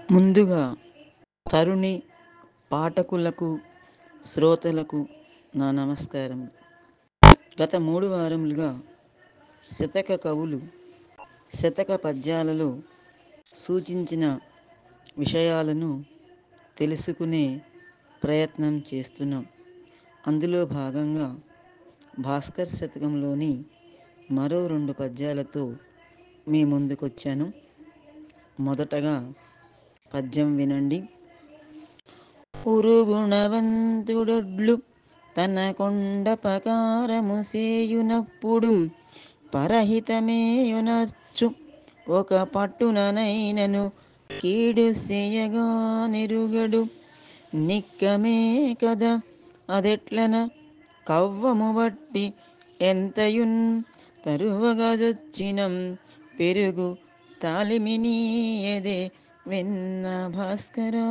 ముందుగా తరుణి పాఠకులకు శ్రోతలకు నా నమస్కారం గత మూడు వారములుగా శతక కవులు శతక పద్యాలలో సూచించిన విషయాలను తెలుసుకునే ప్రయత్నం చేస్తున్నాం అందులో భాగంగా భాస్కర్ శతకంలోని మరో రెండు పద్యాలతో మీ ముందుకొచ్చాను మొదటగా పద్యం వినండి ఉరుగుణవంతుడొడ్లు తన కొండపకారము సేయునప్పుడు పరహితమేయునర్చు ఒక పట్టుననైనను కీడు సేయగా నెరుగడు నిక్కమే కదా అదెట్లన కవ్వము బట్టి ఎంతయున్ తరువగజొచ్చినం పెరుగు తాలిమినీయదే వెన్న భాస్కరా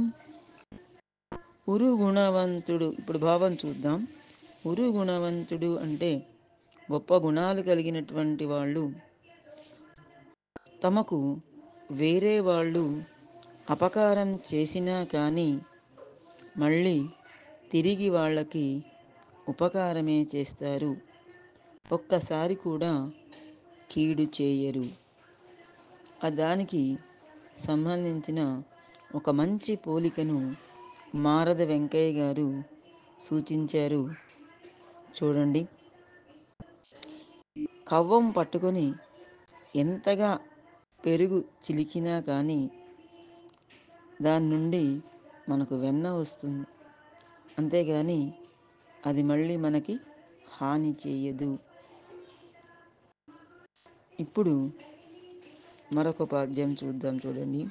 ఉరుగుణవంతుడు ఇప్పుడు భావం చూద్దాం ఉరుగుణవంతుడు అంటే గొప్ప గుణాలు కలిగినటువంటి వాళ్ళు తమకు వేరే వాళ్ళు అపకారం చేసినా కానీ మళ్ళీ తిరిగి వాళ్ళకి ఉపకారమే చేస్తారు ఒక్కసారి కూడా కీడు చేయరు ఆ దానికి సంబంధించిన ఒక మంచి పోలికను మారద వెంకయ్య గారు సూచించారు చూడండి కవ్వం పట్టుకొని ఎంతగా పెరుగు చిలికినా కానీ దాని నుండి మనకు వెన్న వస్తుంది అంతేగాని అది మళ్ళీ మనకి హాని చేయదు ఇప్పుడు మరొక పద్యం చూద్దాం చూడండి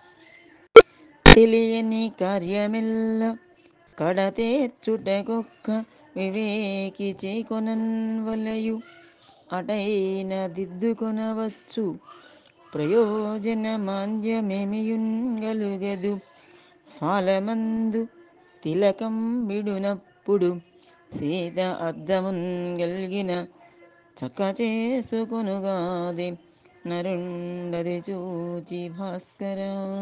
తెలియని కార్యమెల్ల కడతేర్చుటకొక్క వివేకి చేకొనన్ వలయు అటైన దిద్దుకొనవచ్చు ప్రయోజన మాంద్యమేమియున్ గలుగదు ఫాలమందు తిలకం విడునప్పుడు సీత అద్దమున్ గల్గిన చక్క చేసుకొనుగాది నరుండది చూచి భాస్కర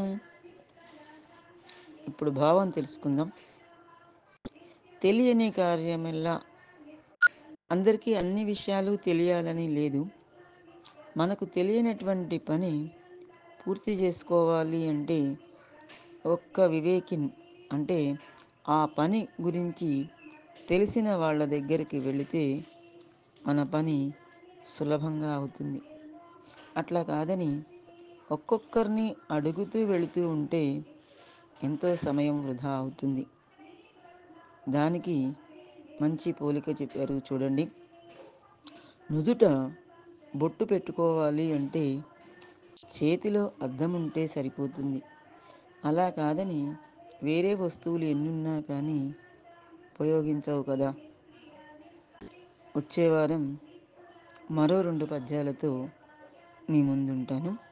ఇప్పుడు భావం తెలుసుకుందాం తెలియని కార్యమెల్లా అందరికీ అన్ని విషయాలు తెలియాలని లేదు మనకు తెలియనటువంటి పని పూర్తి చేసుకోవాలి అంటే ఒక్క వివేకిన్ అంటే ఆ పని గురించి తెలిసిన వాళ్ళ దగ్గరికి వెళితే మన పని సులభంగా అవుతుంది అట్లా కాదని ఒక్కొక్కరిని అడుగుతూ వెళుతూ ఉంటే ఎంతో సమయం వృధా అవుతుంది దానికి మంచి పోలిక చెప్పారు చూడండి నుదుట బొట్టు పెట్టుకోవాలి అంటే చేతిలో అద్దం ఉంటే సరిపోతుంది అలా కాదని వేరే వస్తువులు ఎన్నున్నా కానీ ఉపయోగించవు కదా వచ్చే వారం మరో రెండు పద్యాలతో మీ ముందుంటాను